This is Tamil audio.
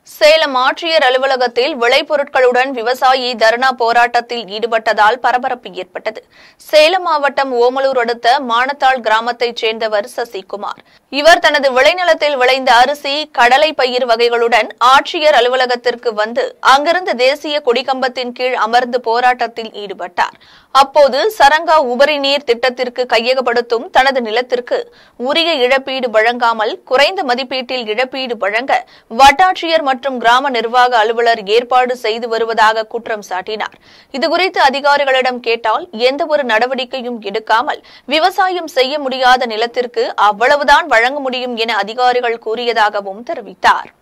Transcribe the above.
சேலம் ஆட்சியர் அலுவலகத்தில் விளைபொருட்களுடன் விவசாயி தர்ணா போராட்டத்தில் ஈடுபட்டதால் பரபரப்பு ஏற்பட்டது சேலம் மாவட்டம் ஓமலூர் அடுத்த மானத்தாள் கிராமத்தைச் சேர்ந்தவர் சசிகுமார் இவர் தனது விளைநிலத்தில் விளைந்த அரிசி கடலை பயிர் வகைகளுடன் ஆட்சியர் அலுவலகத்திற்கு வந்து அங்கிருந்து தேசிய கொடிக்கம்பத்தின் கீழ் அமர்ந்து போராட்டத்தில் ஈடுபட்டார் அப்போது சரங்கா உபரி நீர் திட்டத்திற்கு கையகப்படுத்தும் தனது நிலத்திற்கு உரிய இழப்பீடு வழங்காமல் குறைந்த மதிப்பீட்டில் இழப்பீடு வழங்க வட்டாட்சியர் மற்றும் கிராம நிர்வாக அலுவலர் ஏற்பாடு செய்து வருவதாக குற்றம் சாட்டினார் இதுகுறித்து அதிகாரிகளிடம் கேட்டால் எந்தவொரு நடவடிக்கையும் எடுக்காமல் விவசாயம் செய்ய முடியாத நிலத்திற்கு அவ்வளவுதான் வழங்க முடியும் என அதிகாரிகள் கூறியதாகவும் தெரிவித்தார்